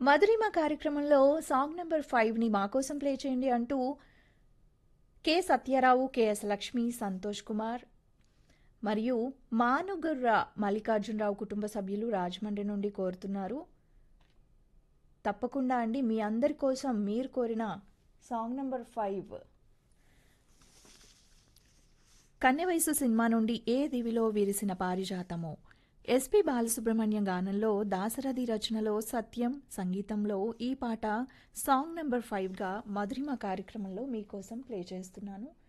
మధురిమ కార్యక్రమంలో song number ఫైవ్ని మా కోసం ప్లే చేయండి అంటూ కె సత్యారావు కెఎస్ లక్ష్మి సంతోష్ కుమార్ మరియు మానుగుర్ర మల్లికార్జునరావు కుటుంబ సభ్యులు రాజమండ్రి నుండి కోరుతున్నారు తప్పకుండా అండి మీ అందరి కోసం మీరు కోరిన సాంగ్ నెంబర్ ఫైవ్ కన్నెవయసు సినిమా నుండి ఏ దివిలో విరిసిన పారిజాతము ఎస్పి బాలసుబ్రహ్మణ్యం గానంలో దాసరథి రచనలో సత్యం సంగీతంలో ఈ పాట సాంగ్ నెంబర్ ఫైవ్గా మధురిమ కార్యక్రమంలో మీకోసం ప్లే చేస్తున్నాను